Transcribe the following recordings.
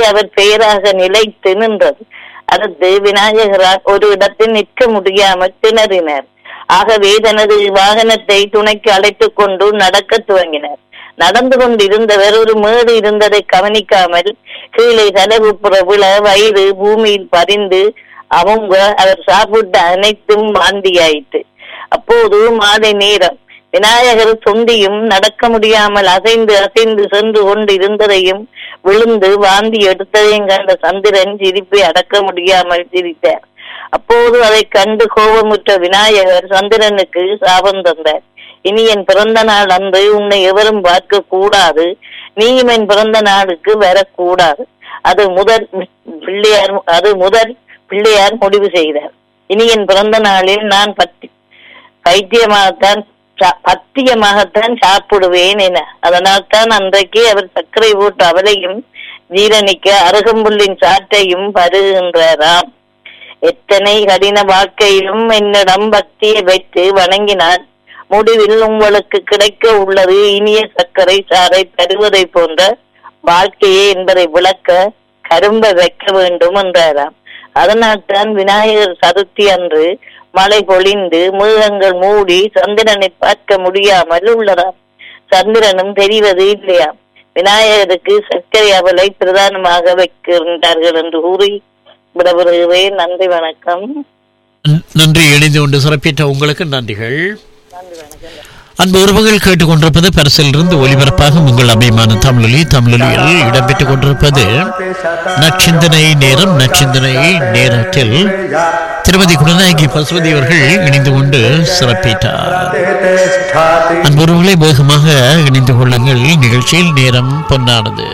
அவர் பெயராக நிலைத்து நின்றது அடுத்து விநாயகரால் ஒரு இடத்தில் நிற்க முடியாமல் திணறினர் ஆகவே தனது வாகனத்தை துணைக்கு அழைத்துக் கொண்டு நடக்க துவங்கினர் நடந்து கொண்டிருந்தவர் ஒரு மேடு இருந்ததை கவனிக்காமல் கீழே தலைவுப்புற விழ வயிறு பூமியில் பதிந்து அவங்க அவர் சாப்பிட்ட அனைத்தும் வாந்தியாயிற்று அப்போது மாலை நேரம் விநாயகர் சொந்தியும் நடக்க முடியாமல் அசைந்து அசைந்து சென்று கொண்டு இருந்ததையும் விழுந்து வாந்தி எடுத்ததையும் கண்ட சந்திரன் சிரிப்பை அடக்க முடியாமல் சிரித்தார் அப்போது அதை கண்டு கோபமுற்ற விநாயகர் சந்திரனுக்கு சாபம் தந்தார் இனி என் பிறந்த நாள் அன்று உன்னை எவரும் பார்க்க கூடாது நீயும் என் பிறந்த நாளுக்கு வரக்கூடாது அது முதல் பிள்ளையார் அது முதல் பிள்ளையார் முடிவு செய்தார் இனி என் பிறந்த நாளில் நான் பத்தி பைத்தியமாகத்தான் சா- பத்தியமாகத்தான் சாப்பிடுவேன் என அதனால் தான் அன்றைக்கு அவர் சர்க்கரை போட்டு அவளையும் ஜீரணிக்க அருகம்புல்லின் சாற்றையும் பருகின்றாராம் எத்தனை கடின வாழ்க்கையிலும் என்னிடம் பக்தியை வைத்து வணங்கினார் முடிவில் உங்களுக்கு கிடைக்க உள்ளது இனிய சர்க்கரை சாறை தருவதை போன்ற வாழ்க்கையே என்பதை விளக்க கரும்பை வைக்க வேண்டும் என்றாராம் அதனால் தான் விநாயகர் சதுர்த்தி அன்று மழை பொழிந்து மிருகங்கள் மூடி சந்திரனை பார்க்க முடியாமல் உள்ளதாம் சந்திரனும் தெரிவது இல்லையா விநாயகருக்கு சர்க்கரை அவலை பிரதானமாக வைக்கின்றார்கள் என்று கூறி விடவிடுகிறேன் நன்றி வணக்கம் ந- நன்றி இணைந்து கொண்டு சிறப்பித்த உங்களுக்கு நன்றிகள் நன்றி வணக்கம் அன்பு உறவுகள் கேட்டுக்கொண்டிருப்பது பரிசிலிருந்து ஒலிபரப்பாக உங்கள் அபிமான தமிழொலி தமிழொலியில் இடம்பெற்றுக் கொண்டிருப்பது நச்சிந்தனை நேரம் நச்சிந்தனை நேரத்தில் திருமதி குணநாயகி பசுபதி அவர்கள் இணைந்து கொண்டு சிறப்பித்தார் அன்பு உறவுகளை வேகமாக இணைந்து கொள்ளுங்கள் நிகழ்ச்சியில் நேரம் பொன்னானது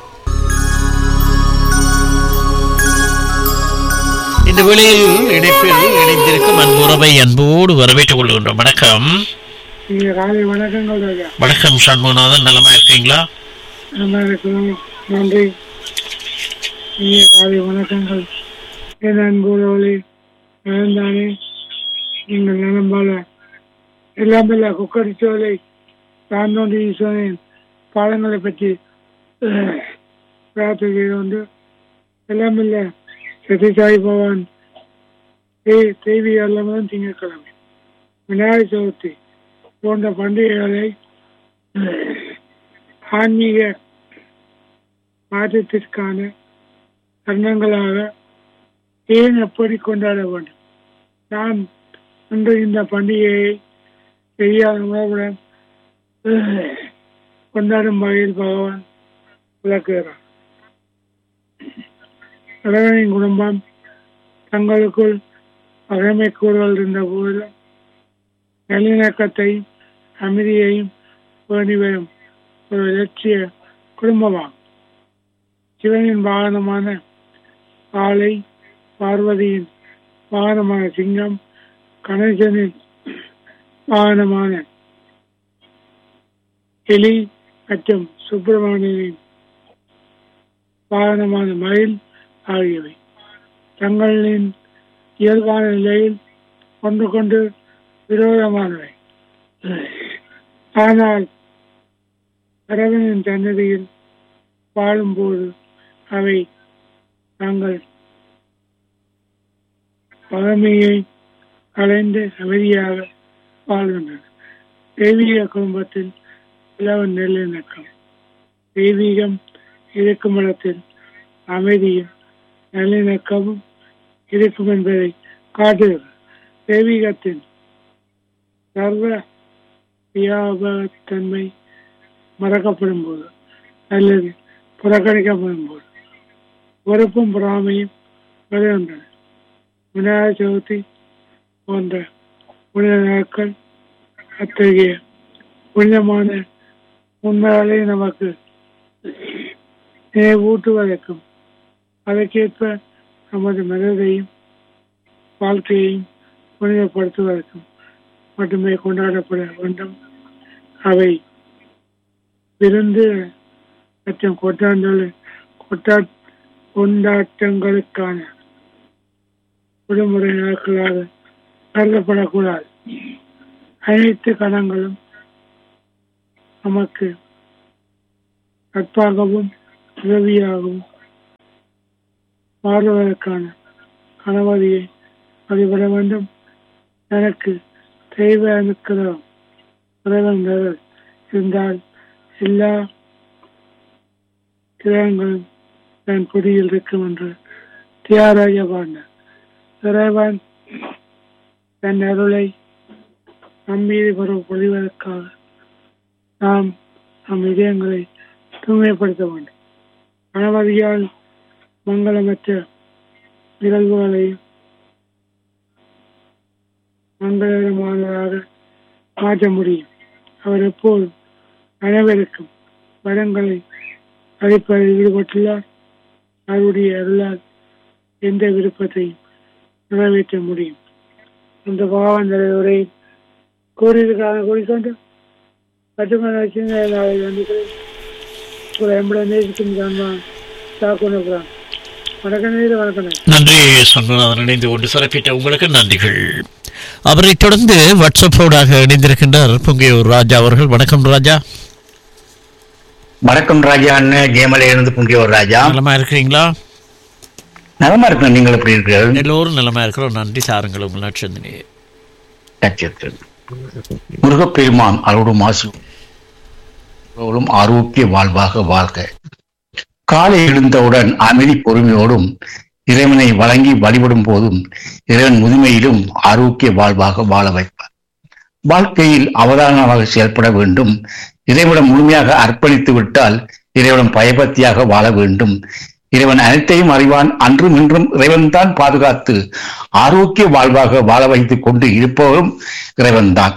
இந்த வேளையில் இணைப்பில் இணைந்திருக்கும் அன்பு உறவை அன்போடு வரவேற்றுக் கொள்கின்றோம் வணக்கம் நீங்க காலை வணக்கங்கள் ராஜா வணக்கம் சண்முகநாதன் நலமா இருக்கீங்களா நல்லா இருக்கிறோம் நன்றி நீங்க காலை வணக்கங்கள் என் அன்புறவளே நலந்தானே நீங்கள் நலம்பால எல்லாம் இல்ல குக்கரிச்சோலை தாந்தோண்டி ஈஸ்வரன் பாடங்களை பற்றி அஹ், பிரார்த்தனை உண்டு எல்லாம் இல்ல சதி சாய் பகவான் தே- தேவி எல்லாமே திங்கட்கிழமை விநாயகர் சதுர்த்தி போன்ற பண்டிகைகளை ஆன்மீக மாற்றத்திற்கான தருணங்களாக ஏன் எப்படி கொண்டாட வேண்டும் நாம் இன்று இந்த பண்டிகையை செய்யாத உணவுடன் கொண்டாடும் வகையில் பகவான் விளக்குகிறார் இறைவனின் குடும்பம் தங்களுக்குள் பகைமை கூறுகள் இருந்த போதிலும் நல்லிணக்கத்தையும் அமைதியையும் பேணி வரும் ஒரு இலட்சிய குடும்பமாகும் சிவனின் வாகனமான ஆலை பார்வதியின் வாகனமான சிங்கம் கணேசனின் வாகனமான எலி மற்றும் சுப்பிரமணியனின் வாகனமான மயில் ஆகியவை தங்களின் இயல்பான நிலையில் ஒன்று கொண்டு விரோதமானவை ஆனால் இறைவனின் சன்னதியில் வாழும்போது அவை தாங்கள் பழமையை கலைந்து அமைதியாக வாழ்கின்றன தெய்வீக குடும்பத்தில் இளவன் நல்லிணக்கம் தெய்வீகம் இருக்கும் இடத்தில் அமைதியும் நல்லிணக்கமும் இருக்கும் என்பதை காட்டுகிறது தெய்வீகத்தின் சர்வ வியாபகத்தன்மை மறக்கப்படும் போது அல்லது புறக்கணிக்கப்படும் போது வெறுப்பும் பொறாமையும் வருகின்றன விநாயகர் சதுர்த்தி போன்ற புனித நாட்கள் அத்தகைய புனிதமான உண்மைகளை நமக்கு நினைவூட்டுவதற்கும் அதற்கேற்ப நமது மனதையும் வாழ்க்கையையும் புனிதப்படுத்துவதற்கும் மட்டுமே கொண்டாடப்பட வேண்டும் அவை விருந்து மற்றும் கொண்டாண்டல் கொண்டா கொண்டாட்டங்களுக்கான விடுமுறை நாட்களாக கருதப்படக்கூடாது அனைத்து கணங்களும் நமக்கு நட்பாகவும் உதவியாகவும் மாறுவதற்கான கணவதியை வழிபட வேண்டும் எனக்கு தெய்வ அனுக்கிரகம் இறைவன் இருந்தால் எல்லா கிரகங்களும் என் குடியில் இருக்கும் என்று தியாகராஜ பாண்டர் இறைவன் தன் அருளை நம்மீது பெற பொழிவதற்காக நாம் நம் இதயங்களை தூய்மைப்படுத்த வேண்டும் கணவதியால் மங்களமற்ற நிகழ்வுகளையும் மங்களகரமானதாக மாற்ற முடியும் அவர் எப்போதும் அனைவருக்கும் வரங்களை அளிப்பதில் ஈடுபட்டுள்ளார் அவருடைய அருளால் எந்த விருப்பத்தையும் நிறைவேற்ற முடியும் அந்த பகவான் தலைவரை கூறியிருக்காங்க கூறிக்கொண்டு கட்டுமான சின்ன நாளை வந்து எம்பட நேசிக்கும் தான் தாக்குனுக்குறான் வணக்கம் நேரு வணக்கம் நேரு. நன்றி சொன்னதான் இணைந்து கொண்டு சிறப்பித்த உங்களுக்கு நன்றிகள் அவரை தொடர்ந்து வாட்ஸ்அப்போடாக இணைந்திருக்கின்றார் பொங்கியூர் ராஜா அவர்கள் வணக்கம் ராஜா வணக்கம் ராஜா அண்ணன் ஜெயமலையிலிருந்து இருந்து புங்கியோர் ராஜா நலமா இருக்கிறீங்களா நலமா இருக்கணும் நீங்கள் எப்படி இருக்கிறீர்கள் எல்லோரும் நலமா இருக்கிறோம் நன்றி சாருங்கள் உங்கள் நட்சத்திரே நட்சத்திரம். முருகப்பெருமான் அருளும் ஆசு எல்லோரும் ஆரோக்கிய வாழ்வாக வாழ்க காலை எழுந்தவுடன் அமைதி பொறுமையோடும் இறைவனை வழங்கி வழிபடும் போதும் இறைவன் முதுமையிலும் ஆரோக்கிய வாழ்வாக வாழ வைப்பார் வாழ்க்கையில் அவதானமாக செயல்பட வேண்டும் இறைவனம் முழுமையாக அர்ப்பணித்து விட்டால் இறைவனம் பயபக்தியாக வாழ வேண்டும் இறைவன் அனைத்தையும் அறிவான் அன்றும் இன்றும் இறைவன்தான் பாதுகாத்து ஆரோக்கிய வாழ்வாக வாழ வைத்துக் கொண்டு இருப்பவரும் இறைவன்தான்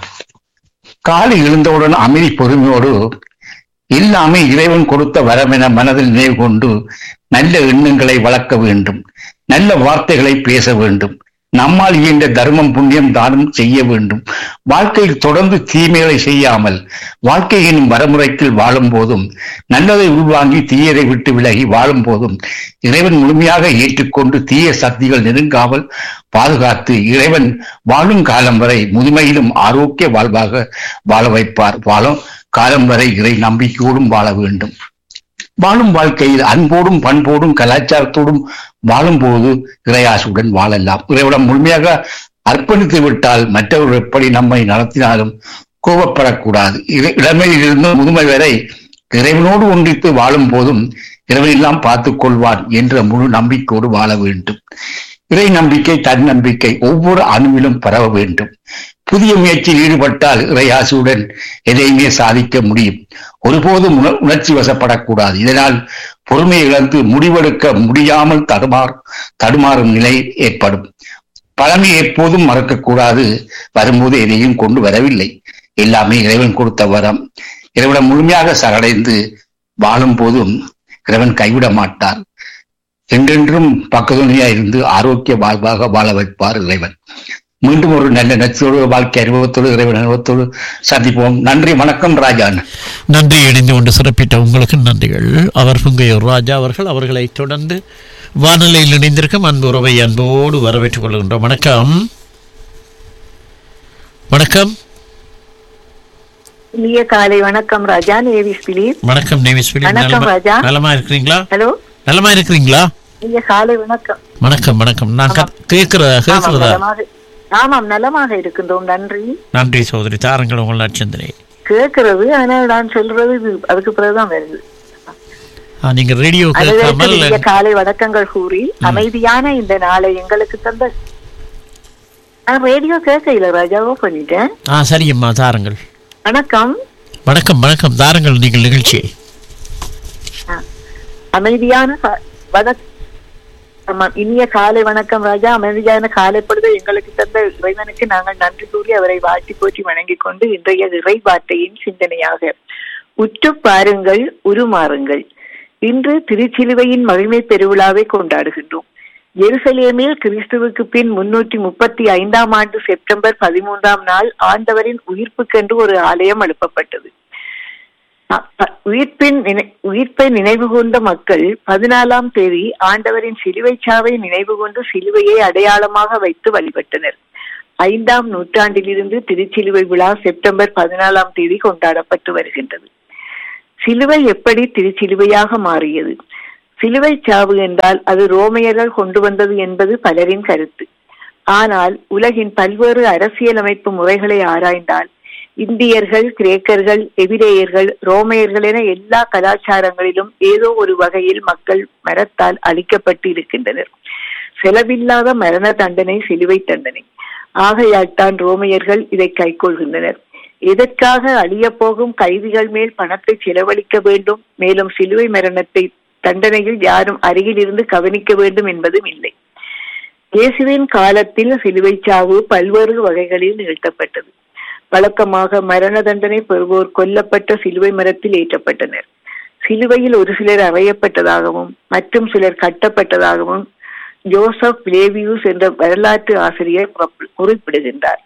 காலை எழுந்தவுடன் அமைதி பொறுமையோடு எல்லாமே இறைவன் கொடுத்த வரமென மனதில் நினைவு கொண்டு நல்ல எண்ணங்களை வளர்க்க வேண்டும் நல்ல வார்த்தைகளை பேச வேண்டும் நம்மால் இயன்ற தர்மம் புண்ணியம் தானம் செய்ய வேண்டும் வாழ்க்கையில் தொடர்ந்து தீமைகளை செய்யாமல் வாழ்க்கையின் வரமுறைக்குள் வாழும் போதும் நல்லதை உள்வாங்கி தீயதை விட்டு விலகி வாழும் போதும் இறைவன் முழுமையாக ஏற்றுக்கொண்டு தீய சக்திகள் நெருங்காமல் பாதுகாத்து இறைவன் வாழும் காலம் வரை முதுமையிலும் ஆரோக்கிய வாழ்வாக வாழ வைப்பார் வாழும் காலம் வரை இறை நம்பிக்கையோடும் வாழ வேண்டும் வாழும் வாழ்க்கையில் அன்போடும் பண்போடும் கலாச்சாரத்தோடும் வாழும்போது இறையாசுடன் வாழலாம் இறைவனம் முழுமையாக அர்ப்பணித்து விட்டால் மற்றவர்கள் எப்படி நம்மை நடத்தினாலும் கோபப்படக்கூடாது இறை- இளமையிலிருந்து முதுமை வரை இறைவனோடு ஒன்றித்து வாழும் போதும் இறைவனெல்லாம் பார்த்துக் கொள்வான் என்ற முழு நம்பிக்கையோடு வாழ வேண்டும் இறை நம்பிக்கை தன்னம்பிக்கை ஒவ்வொரு அணுவிலும் பரவ வேண்டும் புதிய முயற்சியில் ஈடுபட்டால் இறையாசியுடன் எதையுமே சாதிக்க முடியும் ஒருபோதும் உண- உணர்ச்சி வசப்படக்கூடாது இதனால் பொறுமை இழந்து முடிவெடுக்க முடியாமல் தடுமாறு தடுமாறும் நிலை ஏற்படும் பழமை எப்போதும் மறக்கக்கூடாது வரும்போது எதையும் கொண்டு வரவில்லை எல்லாமே இறைவன் கொடுத்த வரம் இறைவன் முழுமையாக சகடைந்து வாழும் போதும் இறைவன் கைவிட மாட்டார் என்றென்றும் பக்கதுணையா இருந்து ஆரோக்கிய வாழ்வாக வாழ வைப்பார் இறைவன் மீண்டும் ஒரு நல்ல நச்சோடு வாழ்க்கை அனுபவத்தோடு இறைவன் அனுபவத்தோடு சந்திப்போம் நன்றி வணக்கம் ராஜான் நன்றி இணைந்து கொண்டு சிறப்பித்த உங்களுக்கு நன்றிகள் அவர் பொங்கையூர் ராஜா அவர்கள் அவர்களை தொடர்ந்து வானொலியில் இணைந்திருக்கும் அன்பு உறவை அன்போடு வரவேற்றுக் கொள்கின்றோம் வணக்கம் வணக்கம் இனிய காலை வணக்கம் ராஜா நேவிஸ் பிலீப் வணக்கம் நேவிஸ் பிலிப். வணக்கம், நலமா- ராஜா. நலமா இருக்கிறீங்களா ஹலோ நலமா இருக்கிறீங்களா இனிய காலை வணக்கம் வணக்கம் வணக்கம் நான் க- கேட்கிறதா ஆமாம் கேட்கிறதா நலமாக ஆமாம் நலமாக இருக்கின்றோம் நன்றி நன்றி சோதரி தாருங்கள் உங்கள் நட்சத்திரே கேட்கிறது ஆனால் நான் சொல்றது இது அதுக்கு பிறகுதான் வருது ஆ, நீங்க ரேடியோ அதுவரைக்கும் கேட்காமல் இனிய காலை வணக்கங்கள் கூறி அமைதியான இந்த நாளை எங்களுக்கு தந்த நான் ரேடியோ கேட்கல ராஜாவோ பண்ணிட்டேன் ஆ சரியம்மா தாருங்கள் வணக்கம் வணக்கம் வணக்கம் தாருங்கள் நீங்கள் நிகழ்ச்சியை அமைதியான கா- வணக் ஆமாம், இனிய காலை வணக்கம் ராஜா அமைதியான காலை பொழுது எங்களுக்கு தந்த இறைவனுக்கு நாங்கள் நன்றி கூறி அவரை வாழ்த்தி போற்றி வணங்கிக் கொண்டு இன்றைய இறை வார்த்தையின் சிந்தனையாக உற்று பாருங்கள் உருமாறுங்கள் இன்று திருச்சிலுவையின் மகிமை பெருவிழாவை கொண்டாடுகின்றோம் எருசலேமில் கிறிஸ்துவுக்கு பின் முன்னூற்றி முப்பத்தி ஐந்தாம் ஆண்டு செப்டம்பர் பதிமூன்றாம் நாள் ஆண்டவரின் உயிர்ப்புக்கென்று ஒரு ஆலயம் எழுப்பப்பட்டது அ- அ- உயிர்ப்பின் நினை- உயிர்ப்பை நினைவு கொண்ட மக்கள் பதினாலாம் தேதி ஆண்டவரின் சிலுவை சாவை நினைவு கொண்டு சிலுவையை அடையாளமாக வைத்து வழிபட்டனர் ஐந்தாம் நூற்றாண்டிலிருந்து திருச்சிலுவை விழா செப்டம்பர் பதினாலாம் தேதி கொண்டாடப்பட்டு வருகின்றது சிலுவை எப்படி திருச்சிலுவையாக மாறியது சிலுவை சாவு என்றால் அது ரோமையர்கள் கொண்டு வந்தது என்பது பலரின் கருத்து ஆனால் உலகின் பல்வேறு அரசியலமைப்பு முறைகளை ஆராய்ந்தால் இந்தியர்கள் கிரேக்கர்கள் எபிரேயர்கள் ரோமையர்கள் என எல்லா கலாச்சாரங்களிலும் ஏதோ ஒரு வகையில் மக்கள் மரத்தால் அழிக்கப்பட்டு இருக்கின்றனர் செலவில்லாத மரண தண்டனை சிலுவை தண்டனை ஆகையால் தான் ரோமையர்கள் இதை கைக்கொள்கின்றனர் எதற்காக அழியப் போகும் கைதிகள் மேல் பணத்தை செலவழிக்க வேண்டும் மேலும் சிலுவை மரணத்தை தண்டனையில் யாரும் அருகில் இருந்து கவனிக்க வேண்டும் என்பதும் இல்லை இயேசுவின் காலத்தில் சிலுவை சாவு பல்வேறு வகைகளில் நிகழ்த்தப்பட்டது வழக்கமாக மரண தண்டனை பெறுவோர் கொல்லப்பட்ட சிலுவை மரத்தில் ஏற்றப்பட்டனர் சிலுவையில் ஒரு சிலர் அறையப்பட்டதாகவும் மற்றும் சிலர் கட்டப்பட்டதாகவும் ஜோசப் லேவியூஸ் என்ற வரலாற்று ஆசிரியர் குறிப்பிடுகின்றார்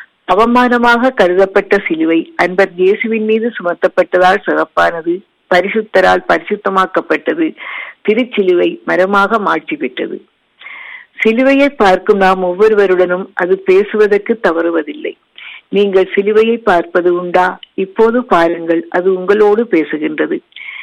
அவமானமாக கருதப்பட்ட சிலுவை அன்பர் இயேசுவின் மீது சுமத்தப்பட்டதால் சிறப்பானது பரிசுத்தரால் பரிசுத்தமாக்கப்பட்டது திருச்சிலுவை மரமாக மாற்றி பெற்றது சிலுவையை பார்க்கும் நாம் ஒவ்வொருவருடனும் அது பேசுவதற்கு தவறுவதில்லை நீங்கள் சிலுவையை பார்ப்பது உண்டா இப்போது பாருங்கள் அது உங்களோடு பேசுகின்றது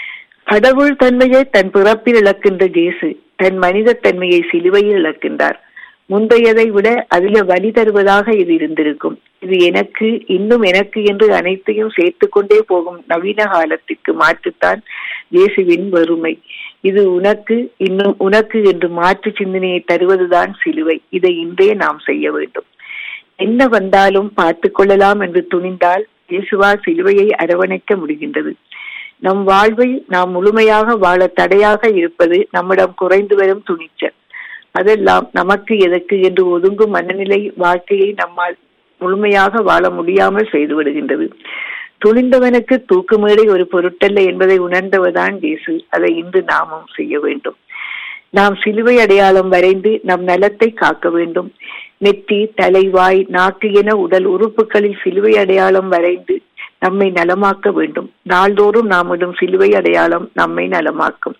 கடவுள் தன்மையை தன் பிறப்பில் இழக்கின்ற ஜேசு தன் மனித தன்மையை சிலுவையில் இழக்கின்றார் முந்தையதை விட அதிக வழி தருவதாக இது இருந்திருக்கும் இது எனக்கு இன்னும் எனக்கு என்று அனைத்தையும் சேர்த்து கொண்டே போகும் நவீன காலத்திற்கு மாற்றுத்தான் இயேசுவின் வறுமை இது உனக்கு இன்னும் உனக்கு என்று மாற்று சிந்தனையை தருவதுதான் சிலுவை இதை இன்றே நாம் செய்ய வேண்டும் என்ன வந்தாலும் பார்த்து கொள்ளலாம் என்று துணிந்தால் இயேசுவால் சிலுவையை அரவணைக்க முடிகின்றது நம் வாழ்வை நாம் முழுமையாக வாழ தடையாக இருப்பது நம்மிடம் குறைந்து வரும் துணிச்சல் அதெல்லாம் நமக்கு எதற்கு என்று ஒதுங்கும் மனநிலை வாழ்க்கையை நம்மால் முழுமையாக வாழ முடியாமல் செய்து விடுகின்றது துணிந்தவனுக்கு தூக்கு மேடை ஒரு பொருட்டல்ல என்பதை உணர்ந்தவர்தான் இயேசு அதை இன்று நாமும் செய்ய வேண்டும் நாம் சிலுவை அடையாளம் வரைந்து நம் நலத்தை காக்க வேண்டும் நெற்றி தலைவாய் நாக்கு என உடல் உறுப்புகளில் சிலுவை அடையாளம் வரைந்து நம்மை நலமாக்க வேண்டும் நாள்தோறும் நாம் இடும் சிலுவை அடையாளம் நம்மை நலமாக்கும்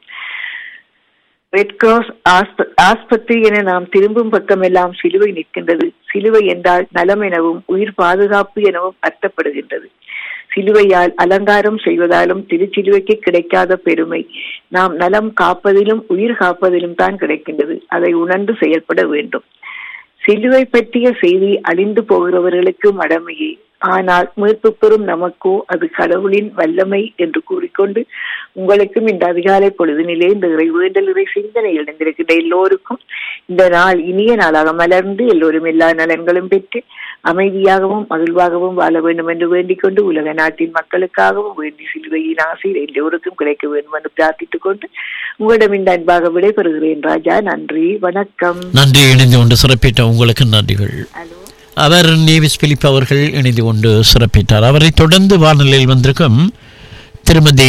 ரெட் கிராஸ் ஆஸ்பத்திரி என நாம் திரும்பும் பக்கமெல்லாம் சிலுவை நிற்கின்றது சிலுவை என்றால் நலம் எனவும் உயிர் பாதுகாப்பு எனவும் அர்த்தப்படுகின்றது சிலுவையால் அலங்காரம் செய்வதாலும் திருச்சிலுவைக்கு கிடைக்காத பெருமை நாம் நலம் காப்பதிலும் உயிர் காப்பதிலும் தான் கிடைக்கின்றது அதை உணர்ந்து செயல்பட வேண்டும் சிலுவை பற்றிய செய்தி அழிந்து போகிறவர்களுக்கு மடமையே ஆனால் மீட்பு பெறும் நமக்கோ அது கடவுளின் வல்லமை என்று கூறிக்கொண்டு உங்களுக்கும் இந்த அதிகாலை பொழுதினிலே இந்த இறை வேண்டல் இறை சிந்தனை இழந்திருக்கின்ற எல்லோருக்கும் இந்த நாள் இனிய நாளாக மலர்ந்து எல்லோரும் எல்லா நலன்களும் பெற்று அமைதியாகவும் மகிழ்வாகவும் வாழ வேண்டும் என்று வேண்டிக் கொண்டு உலக நாட்டின் மக்களுக்காகவும் வேண்டி சிலுவையின் ஆசையில் எல்லோருக்கும் கிடைக்க வேண்டும் என்று பிரார்த்தித்துக் கொண்டு உங்களிடம் இந்த அன்பாக விடைபெறுகிறேன் ராஜா நன்றி வணக்கம் நன்றி இணைந்து கொண்டு சிறப்பிட்ட உங்களுக்கு நன்றிகள் ஹலோ அவர் நேவிஸ் பிலிப் அவர்கள் இணைந்து கொண்டு சிறப்பித்தார் அவரை தொடர்ந்து வானொலியில் வந்திருக்கும் திருமதி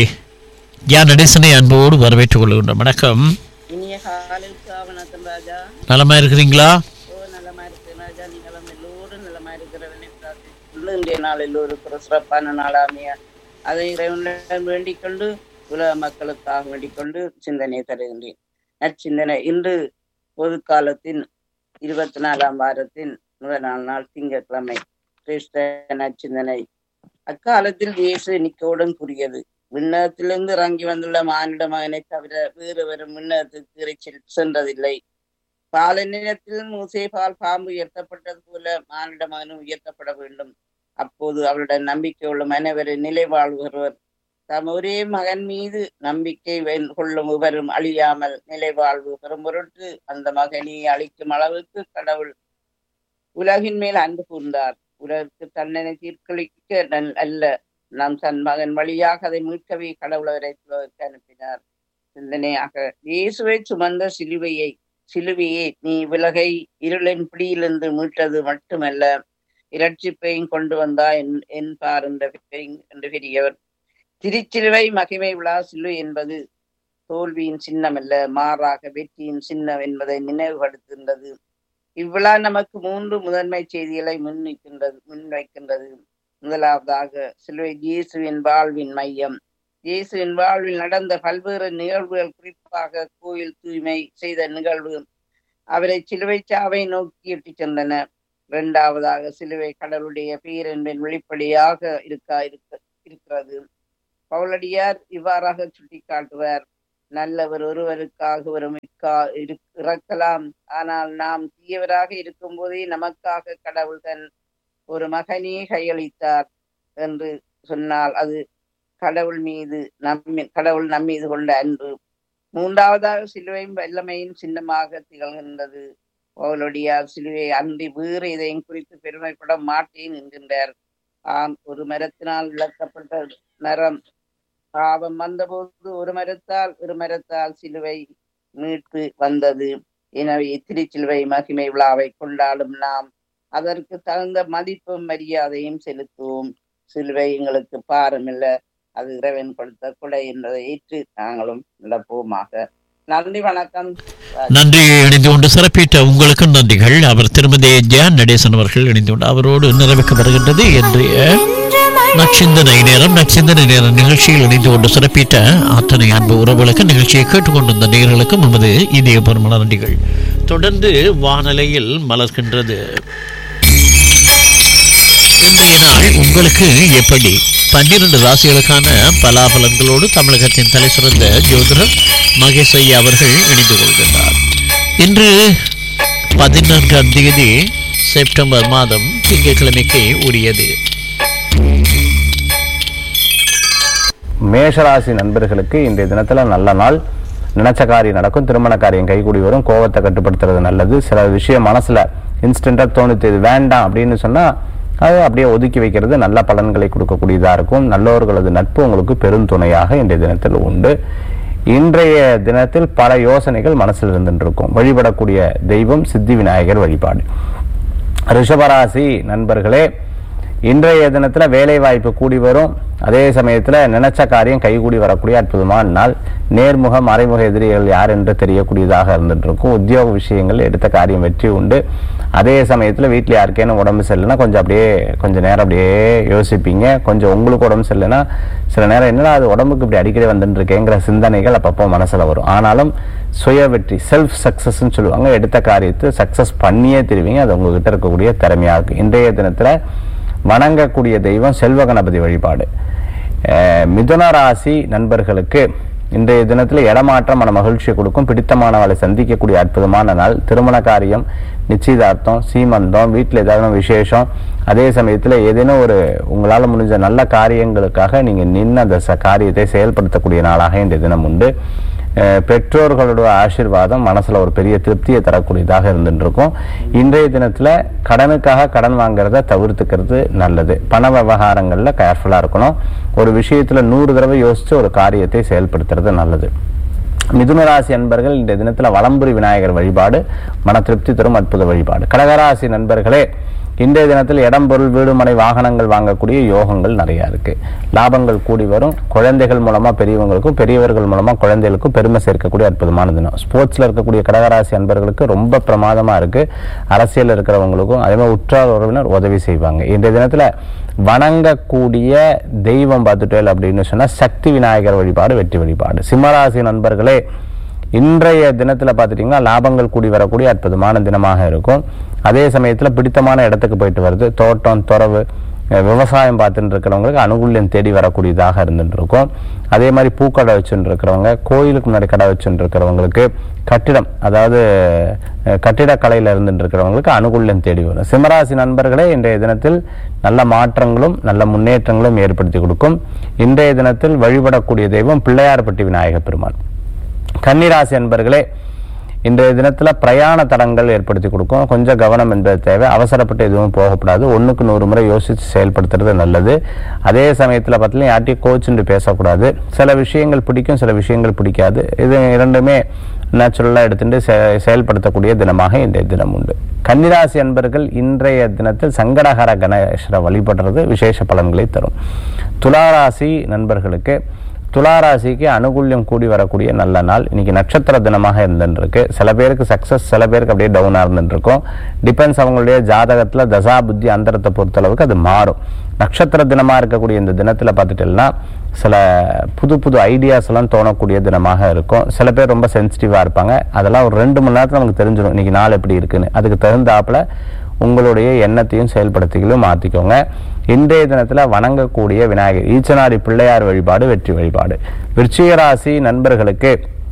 யா நடேசனை அன்போடு வரவேற்றுக் கொள்கின்றோம் வணக்கம் இனிய காலைக்கு வணக்கம் ராஜா நலமா இருக்கிறீங்களா ஓ நலமா இருக்கு ராஜா நீங்களும் எல்லோரும் நலமா இருக்கிறவனை பிரார்த்தித்துக்கொண்டு இன்றைய நாள் எல்லோருக்கும் ஒரு சிறப்பான நாளாமையா அதை இறைவனிடம் வேண்டிக் கொண்டு உலக மக்களுக்காக வேண்டிக் கொண்டு சிந்தனை தருகின்றேன் நற்சிந்தனை இன்று பொது காலத்தின் இருபத்தி நாலாம் வாரத்தின் முதல் நாள் நாள் திங்கட்கிழமை கிறிஸ்த நற்சிந்தனை அக்காலத்தில் இயேசு நிக்கோடன் கூறியது விண்ணகத்திலிருந்து இறங்கி வந்துள்ள மானிட மகனை தவிர வேறு வரும் விண்ணகத்துக்கு இறைச்சல் சென்றதில்லை பாலநிலத்தில் மூசே பால் பாம்பு உயர்த்தப்பட்டது போல மானிட மகனும் உயர்த்தப்பட வேண்டும் அப்போது அவருடன் நம்பிக்கை உள்ள மனைவரை நிலை வாழ்கிறவர் தம் ஒரே மகன் மீது நம்பிக்கை வென்- கொள்ளும் இவரும் அழியாமல் நிலை வாழ்வு பெறும் பொருட்டு அந்த மகனை அழிக்கும் அளவுக்கு கடவுள் உலகின் மேல் அன்பு கூர்ந்தார் உலகிற்கு தண்டனை தீர்க்களிக்க நல்- அல்ல நம் தன் மகன் வழியாக அதை மீட்கவே கடவுள் அவரை உலகிற்கு அனுப்பினார் சிந்தனையாக இயேசுவை சுமந்த சிலுவையை சிலுவையே நீ உலகை இருளின் பிடியிலிருந்து மீட்டது மட்டுமல்ல இரட்சிப்பையும் கொண்டு வந்தா என்- என்பார் என்ற பெரிய- என்று பெரியவர் திருச்சிலுவை மகிமை விழா சிலுவை என்பது தோல்வியின் சின்னமல்ல மாறாக வெற்றியின் சின்னம் என்பதை நினைவுபடுத்துகின்றது இவ்விழா நமக்கு மூன்று முதன்மை செய்திகளை முன்வைக்கின்றது முன்வைக்கின்றது முதலாவதாக சிலுவை இயேசுவின் வாழ்வின் மையம் இயேசுவின் வாழ்வில் நடந்த பல்வேறு நிகழ்வுகள் குறிப்பாக கோயில் தூய்மை செய்த நிகழ்வு அவரை சிலுவை சாவை நோக்கி இட்டுச் சென்றன இரண்டாவதாக சிலுவை கடவுளுடைய பேரன்பின் வெளிப்படையாக இருக்க இருக்க இருக்கிறது பவுலடியார் இவ்வாறாக சுட்டிக்காட்டுவார் நல்லவர் ஒருவருக்காக ஒருமிக்கா இரு- இறக்கலாம் ஆனால் நாம் தீயவராக இருக்கும்போதே நமக்காக கடவுள் தன் ஒரு மகனே கையளித்தார் என்று சொன்னால் அது கடவுள் மீது நம்மி கடவுள் நம் மீது கொண்ட அன்பு மூன்றாவதாக சிலுவையும் வல்லமையின் சின்னமாக திகழ்கின்றது பவுலடியார் சிலுவை அன்றி வேறு எதையும் குறித்து பெருமைப்பட மாட்டேன் என்கின்றார் ஆம் ஒரு மரத்தினால் விளக்கப்பட்ட மரம் பாவம் வந்தபோது ஒரு மரத்தால் ஒரு மரத்தால் சிலுவை மீட்பு வந்தது எனவே திருச்சிலுவை மகிமை விழாவை கொண்டாடும் நாம் அதற்கு தகுந்த மதிப்பும் மரியாதையும் செலுத்துவோம் சிலுவை எங்களுக்கு பாரமில்ல அது இறைவன் கொடுத்த கொடை என்பதை ஏற்று நாங்களும் நடப்போமாக நன்றி வணக்கம் நன்றி இணைந்து கொண்டு சிறப்பித்த உங்களுக்கு நன்றிகள் அவர் திருமதி ஜான் நடேசன் அவர்கள் இணைந்து கொண்டு அவரோடு நிறைவேற்றப்படுகின்றது இன்றைய நச்சிந்தனை நேரம் நச்சிந்தனை நேரம் நிகழ்ச்சியில் இணைந்து கொண்டு சிறப்பித்த அத்தனை அன்பு உறவுகளுக்கு நிகழ்ச்சியை கேட்டுக்கொண்டிருந்த நேர்களுக்கும் நமது இதயபூர்வமான நன்றிகள் தொடர்ந்து வானலையில் மலர்கின்றது இன்றைய நாள் உங்களுக்கு எப்படி பன்னிரண்டு ராசிகளுக்கான பலாபலன்களோடு தமிழகத்தின் தலை சிறந்த ஜோதிடர் மகேஷ் ஐயா அவர்கள் இணைந்து கொள்கின்றார் இன்று பதினான்காம் தேதி செப்டம்பர் மாதம் திங்கட்கிழமைக்கு உரியது மேஷராசி நண்பர்களுக்கு இன்றைய தினத்துல நல்ல நாள் நினைச்ச காரியம் நடக்கும் திருமண காரியம் கைகூடி வரும் கோவத்தை கட்டுப்படுத்துறது நல்லது சில விஷயம் மனசுல இன்ஸ்டன்டா தோணுது இது வேண்டாம் அப்படின்னு சொன்னா அது அப்படியே ஒதுக்கி வைக்கிறது நல்ல பலன்களை கொடுக்கக்கூடியதா இருக்கும் நல்லவர்களது நட்பு உங்களுக்கு பெருந்துணையாக இன்றைய தினத்தில் உண்டு இன்றைய தினத்தில் பல யோசனைகள் மனசில் இருந்துட்டு இருக்கும் வழிபடக்கூடிய தெய்வம் சித்தி விநாயகர் வழிபாடு ரிஷபராசி நண்பர்களே இன்றைய தினத்துல வேலை வாய்ப்பு கூடி வரும் அதே சமயத்துல நினைச்ச காரியம் கைகூடி வரக்கூடிய அற்புதமான நாள் நேர்முக மறைமுக எதிரிகள் யார் என்று தெரியக்கூடியதாக இருந்துட்டு இருக்கும் உத்தியோக விஷயங்கள் எடுத்த காரியம் வெற்றி உண்டு அதே சமயத்துல வீட்டில் யாருக்கேனும் உடம்பு சரியில்லைன்னா கொஞ்சம் அப்படியே கொஞ்ச நேரம் அப்படியே யோசிப்பீங்க கொஞ்சம் உங்களுக்கு உடம்பு சரியில்லைன்னா சில நேரம் என்னடா அது உடம்புக்கு இப்படி அடிக்கடி வந்துட்டு இருக்கேங்கிற சிந்தனைகள் அப்பப்போ மனசுல வரும் ஆனாலும் சுய வெற்றி செல்ஃப் சக்சஸ்ன்னு சொல்லுவாங்க எடுத்த காரியத்தை சக்சஸ் பண்ணியே தெரிவிங்க அது உங்ககிட்ட இருக்கக்கூடிய திறமையா இருக்கு இன்றைய தினத்துல வணங்கக்கூடிய தெய்வம் செல்வ கணபதி வழிபாடு அஹ் மிதுன ராசி நண்பர்களுக்கு இன்றைய தினத்தில் இடமாற்றம் மன மகிழ்ச்சியை கொடுக்கும் பிடித்தமானவளை சந்திக்கக்கூடிய அற்புதமான நாள் திருமண காரியம் நிச்சயதார்த்தம் சீமந்தம் வீட்டில் ஏதாவது விசேஷம் அதே சமயத்தில் ஏதேனும் ஒரு உங்களால் முடிஞ்ச நல்ல காரியங்களுக்காக நீங்கள் நின்று அந்த ச- காரியத்தை செயல்படுத்தக்கூடிய நாளாக இன்றைய தினம் உண்டு அஹ் பெற்றோர்களோட ஆசீர்வாதம் மனசுல ஒரு பெரிய திருப்தியை தரக்கூடியதாக இருந்துட்டு இருக்கும் இன்றைய தினத்துல கடனுக்காக கடன் வாங்குறத தவிர்த்துக்கிறது நல்லது பண விவகாரங்கள்ல கேர்ஃபுல்லா இருக்கணும் ஒரு விஷயத்துல நூறு தடவை யோசிச்சு ஒரு காரியத்தை செயல்படுத்துறது நல்லது மிதுன ராசி நண்பர்கள் இந்த தினத்துல வலம்புரி விநாயகர் வழிபாடு மன திருப்தி தரும் அற்புத வழிபாடு கடகராசி நண்பர்களே இன்றைய தினத்தில் இடம் பொருள் வீடு மனை வாகனங்கள் வாங்கக்கூடிய யோகங்கள் நிறைய இருக்கு லாபங்கள் கூடி வரும் குழந்தைகள் மூலமா பெரியவங்களுக்கும் பெரியவர்கள் மூலமா குழந்தைகளுக்கும் பெருமை சேர்க்கக்கூடிய அற்புதமான தினம் ஸ்போர்ட்ஸ்ல இருக்கக்கூடிய கடகராசி அன்பர்களுக்கு ரொம்ப பிரமாதமா இருக்கு அரசியல் இருக்கிறவங்களுக்கும் அதே மாதிரி உற்றார் உறவினர் உதவி செய்வாங்க இன்றைய தினத்துல வணங்கக்கூடிய தெய்வம் பார்த்துட்டேல் அப்படின்னு சொன்னா சக்தி விநாயகர் வழிபாடு வெற்றி வழிபாடு சிம்மராசி நண்பர்களே இன்றைய தினத்துல பார்த்துட்டீங்கன்னா லாபங்கள் கூடி வரக்கூடிய அற்புதமான தினமாக இருக்கும் அதே சமயத்துல பிடித்தமான இடத்துக்கு போயிட்டு வருது தோட்டம் துறவு அஹ் விவசாயம் பார்த்துட்டு இருக்கிறவங்களுக்கு அனுகூல்யம் தேடி வரக்கூடியதாக இருந்துட்டு இருக்கும் அதே மாதிரி பூக்கடை வச்சுட்டு இருக்கிறவங்க கோயிலுக்கு முன்னாடி கடை வச்சுட்டு இருக்கிறவங்களுக்கு கட்டிடம் அதாவது அஹ், கட்டிடக்கலையில இருந்துட்டு இருக்கிறவங்களுக்கு அனுகூல்யம் தேடி வரும் சிம்மராசி நண்பர்களே இன்றைய தினத்தில் நல்ல மாற்றங்களும் நல்ல முன்னேற்றங்களும் ஏற்படுத்தி கொடுக்கும் இன்றைய தினத்தில் வழிபடக்கூடிய தெய்வம் பிள்ளையார்பட்டி விநாயகப் பெருமான் கன்னிராசி அன்பர்களே இன்றைய தினத்துல பிரயாண தடங்கள் ஏற்படுத்தி கொடுக்கும் கொஞ்சம் கவனம் என்பது தேவை அவசரப்பட்டு எதுவும் போகக்கூடாது ஒண்ணுக்கு நூறு முறை யோசிச்சு செயல்படுத்துறது நல்லது அதே சமயத்துல பார்த்தீங்கன்னா யார்ட்டையும் கோச்சுண்டு பேசக்கூடாது சில விஷயங்கள் பிடிக்கும் சில விஷயங்கள் பிடிக்காது இது இரண்டுமே நேச்சுரலாக எடுத்துட்டு செ- செயல்படுத்தக்கூடிய தினமாக இன்றைய தினம் உண்டு கன்னிராசி அன்பர்கள் இன்றைய தினத்தில் சங்கடஹர கணேஸ்வரை வழிபடுறது விசேஷ பலன்களை தரும் துளாராசி நண்பர்களுக்கு துளாராசிக்கு அனுகூல்யம் கூடி வரக்கூடிய நல்ல நாள் இன்னைக்கு நட்சத்திர தினமாக இருந்துருக்கு சில பேருக்கு சக்சஸ் சில பேருக்கு அப்படியே டவுனாக இருந்துட்டு இருக்கும் டிபெண்ட்ஸ் அவங்களுடைய ஜாதகத்துல தசா புத்தி அந்தரத்தை பொறுத்தளவுக்கு அது மாறும் நட்சத்திர தினமா இருக்கக்கூடிய இந்த தினத்துல பார்த்துட்டீங்கன்னா சில புது புது ஐடியாஸ் எல்லாம் தோணக்கூடிய தினமாக இருக்கும் சில பேர் ரொம்ப சென்சிட்டிவா இருப்பாங்க அதெல்லாம் ஒரு ரெண்டு மணி நேரத்துல நமக்கு தெரிஞ்சிடும் இன்னைக்கு நாள் எப்படி இருக்குன்னு அதுக்கு தகுந்தாப்புல உங்களுடைய எண்ணத்தையும் செயல்படுத்திகளும் மாத்திக்கோங்க இன்றைய தினத்துல வணங்கக்கூடிய விநாயகர் ஈச்சனாரி பிள்ளையார் வழிபாடு வெற்றி வழிபாடு விருச்சிக ராசி நண்பர்களுக்கு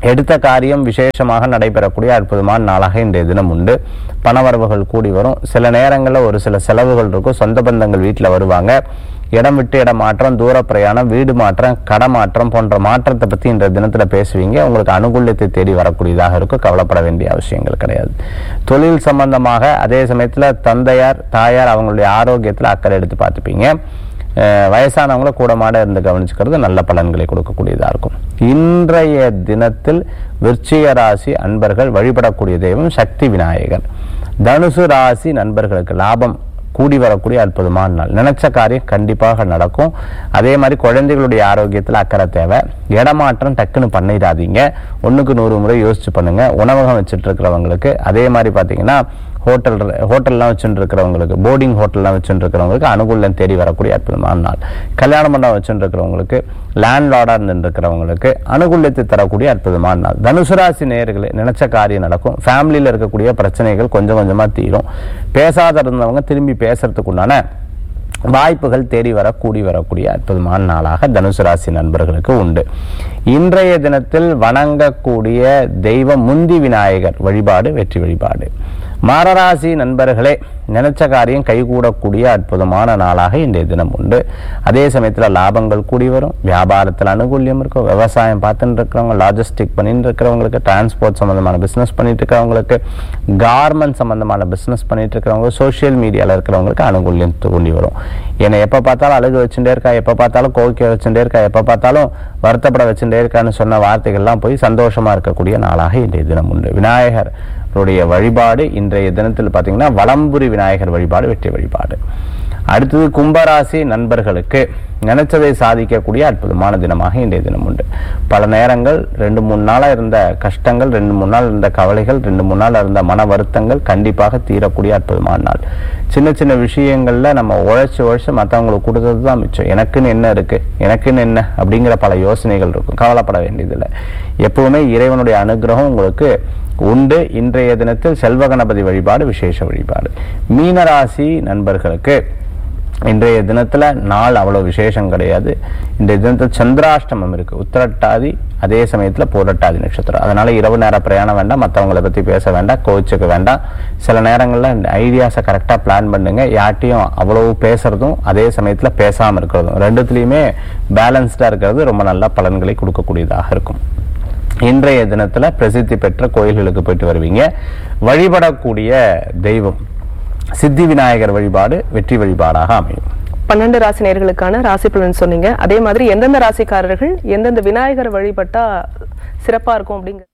எடுத்த காரியம் விசேஷமாக நடைபெறக்கூடிய அற்புதமான நாளாக இன்றைய தினம் உண்டு பணவரவுகள் கூடி வரும் சில நேரங்களில் ஒரு சில செலவுகள் இருக்கும் சொந்த பந்தங்கள் வீட்டில் வருவாங்க இடம் விட்டு இடம் மாற்றம் தூர பிரயாணம் வீடு மாற்றம் கடை மாற்றம் போன்ற மாற்றத்தை பற்றி இன்றைய தினத்தில் பேசுவீங்க உங்களுக்கு அனுகூல்யத்தை தேடி வரக்கூடியதாக இருக்கும் கவலைப்பட வேண்டிய அவசியங்கள் கிடையாது தொழில் சம்பந்தமாக அதே சமயத்தில் தந்தையார் தாயார் அவங்களுடைய ஆரோக்கியத்தில் அக்கறை எடுத்து பார்த்துப்பீங்க அஹ் வயசானவங்கள கூடமாட இருந்து கவனிச்சுக்கிறது நல்ல பலன்களை கொடுக்கக்கூடியதாக இருக்கும் இன்றைய தினத்தில் விருச்சிக ராசி அன்பர்கள் வழிபடக்கூடிய தெய்வம் சக்தி விநாயகர் தனுசு ராசி நண்பர்களுக்கு லாபம் கூடி வரக்கூடிய அற்புதமான நாள் நினைச்ச காரியம் கண்டிப்பாக நடக்கும் அதே மாதிரி குழந்தைகளுடைய ஆரோக்கியத்தில் அக்கறை தேவை இடமாற்றம் டக்குன்னு பண்ணிடாதீங்க ஒண்ணுக்கு நூறு முறை யோசிச்சு பண்ணுங்க உணவகம் வச்சுட்டு இருக்கிறவங்களுக்கு அதே மாதிரி பார்த்தீங்கன்னா ஹோட்டல் ஹோட்டல்லாம் வச்சுட்டு இருக்கிறவங்களுக்கு போர்டிங் ஹோட்டல்லாம் வச்சுட்டு இருக்கிறவங்களுக்கு அனுகூலம் தேடி வரக்கூடிய அற்புதமான நாள் கல்யாண மண்டபம் வச்சுட்டு இருக்கிறவங்களுக்கு லேண்ட்லார்டாக இருந்து இருக்கிறவங்களுக்கு அனுகூலத்தை தரக்கூடிய அற்புதமான நாள் தனுசு ராசி நேயர்களே நினைச்ச காரியம் நடக்கும் ஃபேமிலியில் இருக்கக்கூடிய பிரச்சனைகள் கொஞ்சம் கொஞ்சமா தீரும் பேசாத இருந்தவங்க திரும்பி பேசுறதுக்கு உண்டான வாய்ப்புகள் தேடி வர கூடி வரக்கூடிய அற்புதமான நாளாக தனுசு ராசி நண்பர்களுக்கு உண்டு இன்றைய தினத்தில் வணங்கக்கூடிய தெய்வம் முந்தி விநாயகர் வழிபாடு வெற்றி வழிபாடு மாரராசி நண்பர்களே நினைச்ச காரியம் கைகூடக்கூடிய அற்புதமான நாளாக இன்றைய தினம் உண்டு அதே சமயத்தில் லாபங்கள் கூடி வரும் வியாபாரத்தில் அனுகூல்யம் இருக்கும் விவசாயம் பார்த்துட்டு இருக்கிறவங்க லாஜிஸ்டிக் பண்ணிட்டு இருக்கிறவங்களுக்கு டிரான்ஸ்போர்ட் சம்பந்தமான பிசினஸ் பண்ணிட்டு இருக்கிறவங்களுக்கு கார்மெண்ட் சம்பந்தமான பிசினஸ் பண்ணிட்டு இருக்கிறவங்க சோஷியல் மீடியாவில் இருக்கிறவங்களுக்கு அனுகூல்யம் தூண்டி வரும் என்னை எப்போ பார்த்தாலும் அழகு வச்சுட்டே இருக்கா எப்போ பார்த்தாலும் கோவிக்க வச்சுட்டே இருக்கா எப்போ பார்த்தாலும் வருத்தப்பட வச்சுட்டே இருக்கான்னு சொன்ன வார்த்தைகள்லாம் போய் சந்தோஷமா இருக்கக்கூடிய நாளாக இன்றைய தினம் உண்டு விநாயகர் அவருடைய வழிபாடு இன்றைய தினத்தில் பார்த்தீங்கன்னா வலம்புரி விநாயகர் வழிபாடு வெற்றி வழிபாடு அடுத்தது கும்பராசி நண்பர்களுக்கு நினைச்சதை சாதிக்கக்கூடிய அற்புதமான தினமாக இன்றைய தினம் உண்டு பல நேரங்கள் ரெண்டு மூணு நாளா இருந்த கஷ்டங்கள் ரெண்டு மூணு நாள் இருந்த கவலைகள் ரெண்டு மூணு நாள் இருந்த மன வருத்தங்கள் கண்டிப்பாக தீரக்கூடிய அற்புதமான நாள் சின்ன சின்ன விஷயங்கள்ல நம்ம உழைச்சு உழைச்சு மற்றவங்களுக்கு கொடுத்தது தான் மிச்சம் எனக்குன்னு என்ன இருக்கு எனக்குன்னு என்ன அப்படிங்கிற பல யோசனைகள் இருக்கும் கவலைப்பட வேண்டியதில்லை எப்பவுமே இறைவனுடைய அனுகிரகம் உங்களுக்கு உண்டு இன்றைய தினத்தில் செல்வ கணபதி வழிபாடு விசேஷ வழிபாடு மீனராசி நண்பர்களுக்கு இன்றைய தினத்துல நாள் அவ்வளவு விசேஷம் கிடையாது இன்றைய தினத்தில் சந்திராஷ்டமம் இருக்கு உத்திரட்டாதி அதே சமயத்துல பூரட்டாதி நட்சத்திரம் அதனால இரவு நேர பிரயாணம் வேண்டாம் மற்றவங்களை பத்தி பேச வேண்டாம் கோவிச்சுக்க வேண்டாம் சில நேரங்கள்ல இந்த ஐடியாஸை கரெக்டா பிளான் பண்ணுங்க யார்ட்டையும் அவ்வளவு பேசுறதும் அதே சமயத்துல பேசாம இருக்கிறதும் ரெண்டுத்துலயுமே பேலன்ஸ்டா இருக்கிறது ரொம்ப நல்ல பலன்களை கொடுக்கக்கூடியதாக இருக்கும் இன்றைய தினத்துல பிரசித்தி பெற்ற கோயில்களுக்கு போயிட்டு வருவீங்க வழிபடக்கூடிய தெய்வம் சித்தி விநாயகர் வழிபாடு வெற்றி வழிபாடாக அமையும் பன்னெண்டு ராசி நேர்களுக்கான ராசி பலன் சொன்னீங்க அதே மாதிரி எந்தெந்த ராசிக்காரர்கள் எந்தெந்த விநாயகர் வழிபட்டா சிறப்பா இருக்கும் அப்படிங்க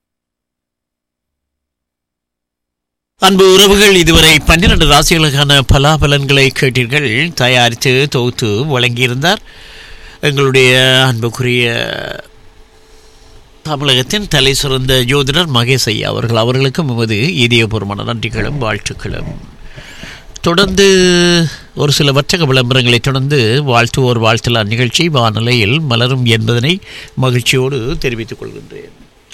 அன்பு உறவுகள் இதுவரை பன்னிரண்டு ராசிகளுக்கான பலாபலன்களை கேட்டீர்கள் தயாரித்து தொகுத்து வழங்கியிருந்தார் எங்களுடைய அன்புக்குரிய தமிழகத்தின் தலை சிறந்த ஜோதிடர் மகேஷ் ஐயா அவர்கள் அவர்களுக்கும் எமது இதயபூர்வமான நன்றிகளும் வாழ்த்துக்களும் தொடர்ந்து ஒரு சில வர்த்தக விளம்பரங்களை தொடர்ந்து வாழ்த்துவோர் வாழ்த்தலாம் நிகழ்ச்சி வானிலையில் மலரும் என்பதனை மகிழ்ச்சியோடு தெரிவித்துக் கொள்கின்றேன்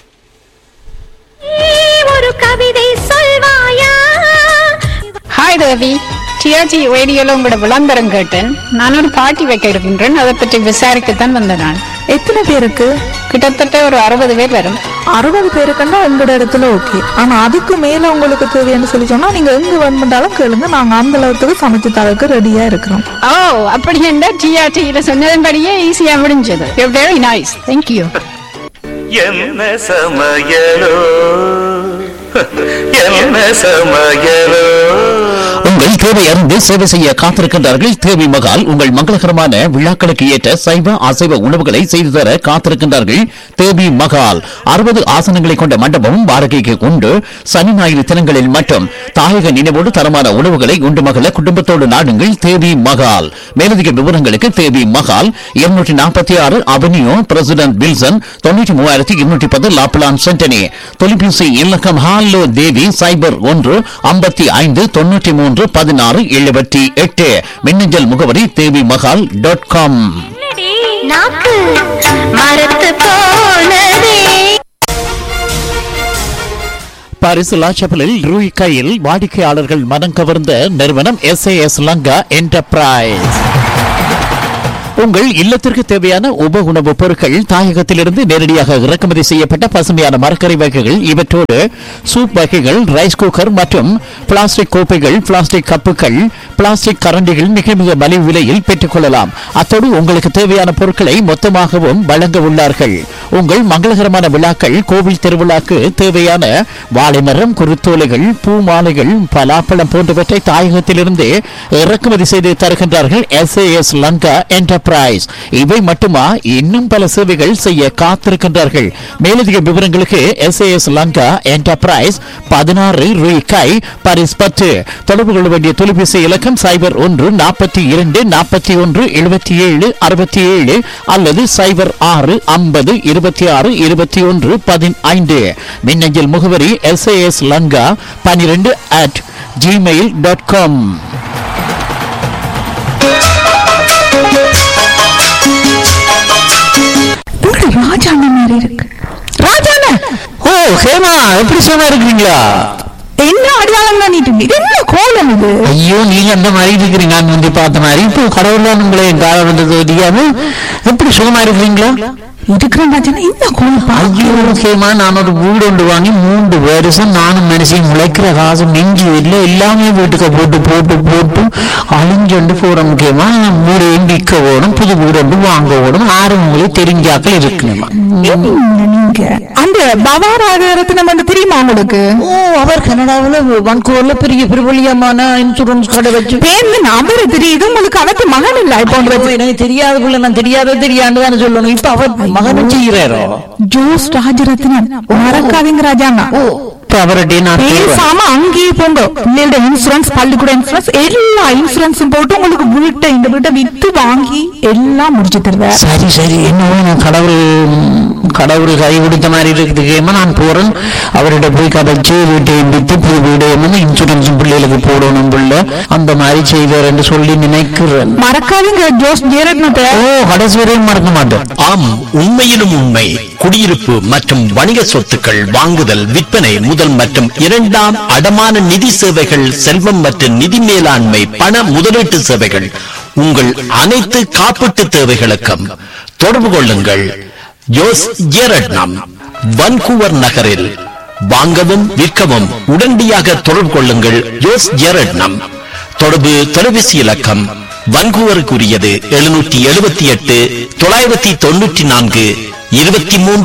ஒரு கவிதை சொல்வாயா ஹாய் தேவி டிஆர்ஜி ரேடியோல உங்களோட விளம்பரம் கேட்டேன் நான் ஒரு பார்ட்டி வைக்க இருக்கின்றேன் அதை பற்றி விசாரிக்கத்தான் வந்தேன் நான் எத்தனை பேருக்கு கிட்டத்தட்ட ஒரு அறுபது பேர் வரும் அறுபது பேருக்குன்னா எங்களோட இடத்துல ஓகே ஆனா அதுக்கு மேல உங்களுக்கு தேவைன்னு சொல்லி சொன்னா நீங்க எங்க வேணுமென்றாலும் கேளுங்க நாங்க அந்த அளவுக்கு சமைச்சு தரக்கு ரெடியா இருக்கிறோம் ஓ அப்படி என்ன டிஆர்டியில சொன்னதன்படியே ஈஸியா முடிஞ்சது வெரி நைஸ் தேங்க்யூ என்ன சமையலோ என்ன சமையலோ உங்கள் தேவை அறிந்து சேவை செய்ய காத்திருக்கின்றார்கள் தேவி மகால் உங்கள் மங்களகரமான விழாக்களுக்கு ஏற்ற சைவ அசைவ உணவுகளை செய்து தர காத்திருக்கின்றார்கள் தேவி மகால் அறுபது ஆசனங்களை கொண்ட மண்டபம் வாடகைக்கு உண்டு சனி ஞாயிறு தினங்களில் மட்டும் தாயக நினைவோடு தரமான உணவுகளை உண்டு மகள குடும்பத்தோடு நாடுங்கள் தேவி மகால் மேலதிக விவரங்களுக்கு தேவி மகால் இருநூற்றி நாற்பத்தி ஆறு அவென்யூ பிரசிடென்ட் வில்சன் தொண்ணூற்றி மூவாயிரத்தி இருநூற்றி பத்து லாப்லான் சென்டனி தொலைபேசி இலக்கம் ஹாலோ தேவி சைபர் ஒன்று ஐம்பத்தி ஐந்து தொண்ணூற்றி மூன்று பதினாறு எழுபத்தி எட்டு மின்னஞ்சல் முகவரி தேவி மகால் டாட் காம் நாக்கு மரத்து போனதே பாரிஸ் லாச்சபலில் ரூய் கையில் வாடிக்கையாளர்கள் மனம் கவர்ந்த நிறுவனம் S A S Lanka enterprise உங்கள் இல்லத்திற்கு தேவையான உப உணவுப் பொருட்கள் தாயகத்திலிருந்து நேரடியாக இறக்குமதி செய்யப்பட்ட பசுமையான மரக்கறி வகைகள் இவற்றோடு சூப் வகைகள் ரைஸ் குக்கர் மற்றும் பிளாஸ்டிக் கோப்பைகள் பிளாஸ்டிக் கப்புகள் பிளாஸ்டிக் கரண்டிகள் மிக மிக மலிவு விலையில் பெற்றுக்கொள்ளலாம் அத்தோடு உங்களுக்கு தேவையான பொருட்களை மொத்தமாகவும் வழங்க உள்ளார்கள் உங்கள் மங்களகரமான விழாக்கள் கோவில் திருவிழாக்கு தேவையான வாழைமரம் குருத்தோலைகள் பூ மாலைகள் பலாப்பழம் போன்றவற்றை தாயகத்திலிருந்து இறக்குமதி செய்து தருகின்றார்கள் எஸ் லங்கா என்டர்பிரைஸ் இவை மட்டுமா இன்னும் பல சேவைகள் செய்ய காத்திருக்கின்றார்கள் மேலதிக விவரங்களுக்கு எஸ் லங்கா என்டர்பிரைஸ் பதினாறு ரூபாய் பரிஸ் பத்து தொடர்பு கொள்ள வேண்டிய தொலைபேசி இலக்கம் சைபர் ஒன்று நாற்பத்தி இரண்டு நாற்பத்தி ஒன்று எழுபத்தி ஏழு அறுபத்தி ஏழு அல்லது சைபர் ஆறு ஐம்பது இருபத்தி ஆறு இருபத்தி ஒன்று பதினைந்து மின்னஞ்சல் முகவரி எஸ் லங்கா பனிரெண்டு அட் ஜிமெயில் டாட் காம் ராஜாண்ண மாதிரி இருக்கு ராஜாண்ண ஓ ஹேமா எப்படி சும்மா இருக்கிறீங்களா என்ன அடையாளம் பண்ணிட்டு இருக்கு? இது என்ன கோலம் இது ஐயோ நீங்க அந்த மாதிரி இருக்கிறீங்க நான் வந்து பார்த்த மாதிரி இப்போ கடவுள்லாம் உங்களை என் காலம் வந்தது தெரியாம எப்படி சுகமா இருக்கிறீங்களா இருக்கிறேன் ராஜாண்ணா என்ன கோலம் ஐயோ முக்கியமா நான் ஒரு வீடு ஒன்று வாங்கி மூன்று வருஷம் நானும் மனுஷன் முளைக்கிற காசு நெஞ்சு இல்லை எல்லாமே வீட்டுக்கு போட்டு போட்டு போட்டு அழிஞ்சொண்டு போற முக்கியமா வீடையும் விற்க ஓடும் புது வீடு ஒன்று வாங்க ஓடும் ஆறு உங்களுக்கு தெரிஞ்சாக்கள் இருக்கணுமா நீங்க அந்த பவாராகரத்தினம் வந்து தெரியுமா உங்களுக்கு ஓ அவர் கனடாவில் வன்கூர்ல பெரிய பிரபலியமான இன்சூரன்ஸ் கடை வச்சு பேருந்து நபர் தெரியுது உங்களுக்கு அவருக்கு மகன் இல்ல இப்போ ஐயோ, எனக்கு தெரியாத புள்ள நான் தெரியாத தெரியாண்டு தானே சொல்லணும் இப்ப அவர் மகனும் செய்யறாரோ ஜோஸ் ராஜரத்னம் மறக்காதீங்க ராஜாண்ணா இப்ப அவர்கிட்ட நான் தேடுவேன். பேசாம அங்கேயே போங்க பிள்ளையோட இன்சூரன்ஸ் பள்ளிக்கூட இன்சூரன்ஸ் எல்லா இன்சூரன்ஸும் போட்டு உங்களுக்கு வீட்டை இந்த வீட்டை வித்து வாங்கி எல்லாம் முடிச்சு தருவேன் சரி சரி என்னவோ நான் கடவுள் கடவுள் கை கொடுத்த மாதிரி இருக்குதுக்கேமா நான் போறேன் அவர்கிட்ட போய் கதைச்சு வீட்டை வித்து புது வீடு என்னமோ இன்சூரன்ஸ் பிள்ளைகளுக்கு போடணும் பிள்ளை அந்த மாதிரி செய்வார் என்று சொல்லி நினைக்கிறேன் மறக்காதீங்க ஜோஸ் ஜெயரத்னத்தை ஓ கடைசி வரையும் மறக்க மாட்டேன் ஆம் உண்மையிலும் உண்மை குடியிருப்பு மற்றும் வணிக சொத்துக்கள் வாங்குதல் விற்பனை முதல் மற்றும் இரண்டாம் அடமான நிதி சேவைகள் செல்வம் மற்றும் நிதி மேலாண்மை பண முதலீட்டு சேவைகள் உங்கள் அனைத்து காப்பீட்டு தேவைகளுக்கும் தொடர்பு கொள்ளுங்கள் ஜோஸ் ஜேரட்னம் வன்கூவர் நகரில் வாங்கவும் விற்கவும் உடனடியாக தொடர்பு கொள்ளுங்கள் ஜோஸ் ஜேரட்னம் தொடர்பு தொலைபேசி இலக்கம் வன்கூவருக்குரியது எழுநூற்றி எழுபத்தி எட்டு தொள்ளாயிரத்தி தொண்ணூற்றி நான்கு இருபத்தி மூன்று